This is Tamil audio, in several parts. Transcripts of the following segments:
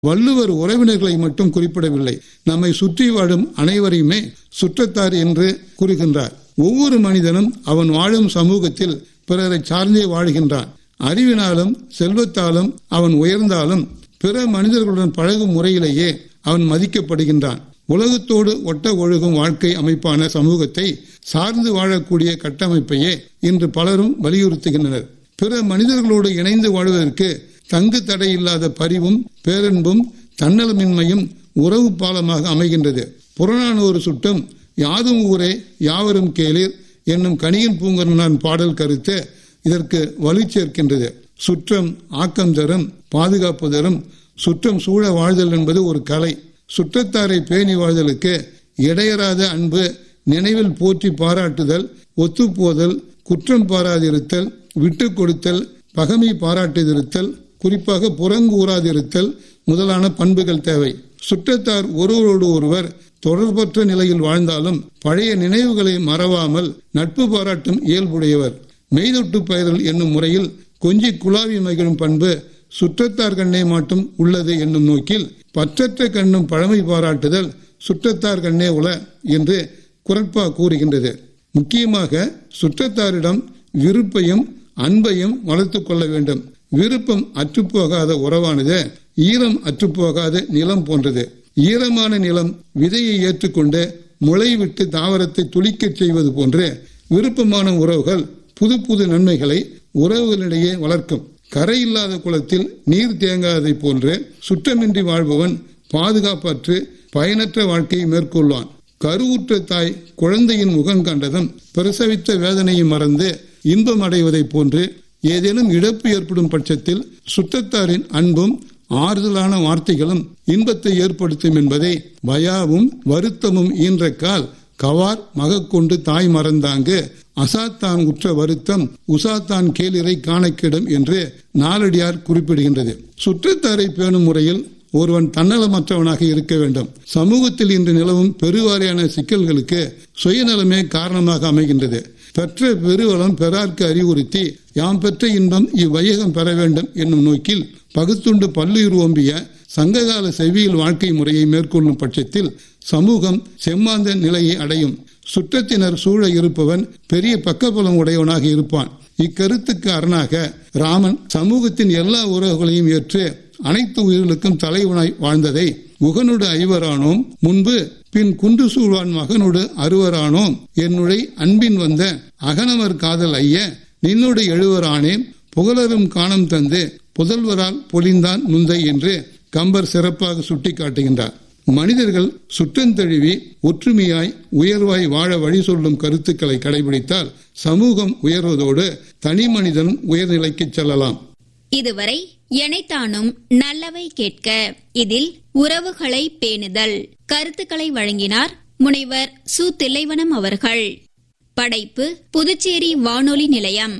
வள்ளுவர் உறவினர்களை மட்டும் குறிப்பிடவில்லை நம்மை சுற்றி வாழும் அனைவரையுமே சுற்றத்தார் என்று கூறுகின்றார் ஒவ்வொரு மனிதனும் அவன் வாழும் சமூகத்தில் பிறரை சார்ந்தே வாழ்கின்றான் அறிவினாலும் செல்வத்தாலும் அவன் உயர்ந்தாலும் பிற மனிதர்களுடன் பழகும் முறையிலேயே அவன் மதிக்கப்படுகின்றான் உலகத்தோடு ஒட்ட ஒழுகும் வாழ்க்கை அமைப்பான சமூகத்தை சார்ந்து வாழக்கூடிய கட்டமைப்பையே இன்று பலரும் வலியுறுத்துகின்றனர் பிற மனிதர்களோடு இணைந்து வாழ்வதற்கு தங்கு தடையில்லாத பரிவும் பேரன்பும் தன்னலமின்மையும் உறவு பாலமாக அமைகின்றது புறநானூறு சுட்டம் யாதும் ஊரே யாவரும் கேளீர் என்னும் கனியின் பூங்கரனான் பாடல் கருத்து இதற்கு வலு சேர்க்கின்றது சுற்றம் ஆக்கம் தரும் பாதுகாப்பு தரும் சுற்றம் சூழ வாழ்தல் என்பது ஒரு கலை சுற்றத்தாரை பேணி வாழ்தலுக்கு இடையறாத அன்பு நினைவில் போற்றி பாராட்டுதல் ஒத்துப்போதல் குற்றம் பாராதிருத்தல் விட்டு கொடுத்தல் பகமை பாராட்டுதிருத்தல் குறிப்பாக புறங்கூறாதிருத்தல் முதலான பண்புகள் தேவை சுற்றத்தார் ஒருவரோடு ஒருவர் தொடர்பற்ற நிலையில் வாழ்ந்தாலும் பழைய நினைவுகளை மறவாமல் நட்பு பாராட்டும் இயல்புடையவர் மெய்தொட்டு பயிரல் என்னும் முறையில் கொஞ்சி குழாவி மகிழும் பண்பு சுற்றத்தார் கண்ணே மாட்டும் உள்ளது என்னும் நோக்கில் பற்றற்ற கண்ணும் பழமை பாராட்டுதல் சுற்றத்தார் கண்ணே உள என்று குரட்பா கூறுகின்றது முக்கியமாக சுற்றத்தாரிடம் விருப்பையும் அன்பையும் வளர்த்து கொள்ள வேண்டும் விருப்பம் அற்றுப்போகாத உறவானது ஈரம் அற்றுப்போகாத நிலம் போன்றது ஈரமான நிலம் விதையை ஏற்றுக்கொண்டு முளை விட்டு தாவரத்தை துளிக்கச் செய்வது போன்று விருப்பமான உறவுகள் புது புது நன்மைகளை உறவுகளிடையே வளர்க்கும் கரை இல்லாத குளத்தில் நீர் தேங்காததை போன்று சுற்றமின்றி வாழ்பவன் பாதுகாப்பற்று பயனற்ற வாழ்க்கையை மேற்கொள்வான் கருவுற்ற தாய் குழந்தையின் முகம் கண்டதும் பிரசவித்த வேதனையை மறந்து இன்பம் அடைவதைப் போன்று ஏதேனும் இழப்பு ஏற்படும் பட்சத்தில் சுற்றத்தாரின் அன்பும் ஆறுதலான வார்த்தைகளும் இன்பத்தை ஏற்படுத்தும் என்பதை வயாவும் வருத்தமும் ஈன்ற கால் கவார் மகக்கொண்டு தாய் மறந்தாங்கு அசாத்தான் உற்ற வருத்தம் உசாத்தான் கேளிரை காணக்கிடும் என்று நாலடியார் குறிப்பிடுகின்றது சுற்றத்தாரை பேணும் முறையில் ஒருவன் தன்னலமற்றவனாக இருக்க வேண்டும் சமூகத்தில் இன்று நிலவும் பெருவாரியான சிக்கல்களுக்கு சுயநலமே காரணமாக அமைகின்றது பெற்ற பெருவளம் பெறார்க்கு அறிவுறுத்தி யாம் பெற்ற இன்பம் இவ்வையகம் பெற வேண்டும் என்னும் நோக்கில் பகுத்துண்டு பல்லுயிர் ஓம்பிய சங்ககால செவியல் வாழ்க்கை முறையை மேற்கொள்ளும் பட்சத்தில் சமூகம் செம்மாந்த நிலையை அடையும் சுற்றத்தினர் சூழ இருப்பவன் பெரிய பக்கபலம் உடையவனாக இருப்பான் இக்கருத்துக்கு அரணாக ராமன் சமூகத்தின் எல்லா உறவுகளையும் ஏற்று அனைத்து உயிர்களுக்கும் தலைவனாய் வாழ்ந்ததை உகனோடு ஐவரானோம் முன்பு பின் குன்று சூழ்வான் மகனோடு அறுவரானோம் என்னுடைய அன்பின் வந்த அகனவர் காதல் ஐய நின்னோடு எழுவரானேன் புகழரும் காணம் தந்து புதல்வரால் பொழிந்தான் முந்தை என்று கம்பர் சிறப்பாக சுட்டிக்காட்டுகின்றார் மனிதர்கள் சுற்றந்தழுவி ஒற்றுமையாய் உயர்வாய் வாழ வழி சொல்லும் கருத்துக்களை கடைபிடித்தால் சமூகம் உயர்வதோடு தனி மனிதனும் உயர்நிலைக்கு செல்லலாம் இதுவரை எனைத்தானும் நல்லவை கேட்க இதில் உறவுகளை பேணுதல் கருத்துக்களை வழங்கினார் முனைவர் சு தில்லைவனம் அவர்கள் படைப்பு புதுச்சேரி வானொலி நிலையம்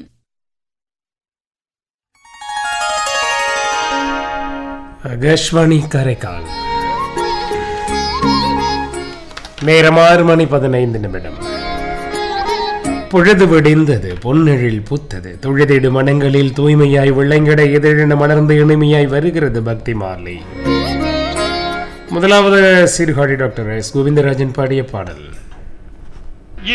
ஆகாஷ்வாணி காரைக்கால் நேரம் ஆறு மணி பதினைந்து நிமிடம் பொழுது விடிந்தது பொன்னெழில் பூத்தது தொழுதிடு மனங்களில் தூய்மையாய் விளங்கிட எதிரென மலர்ந்து இனிமையாய் வருகிறது பக்தி மாலை முதலாவது சீர்காழி டாக்டர் எஸ் கோவிந்தராஜன் பாடிய பாடல்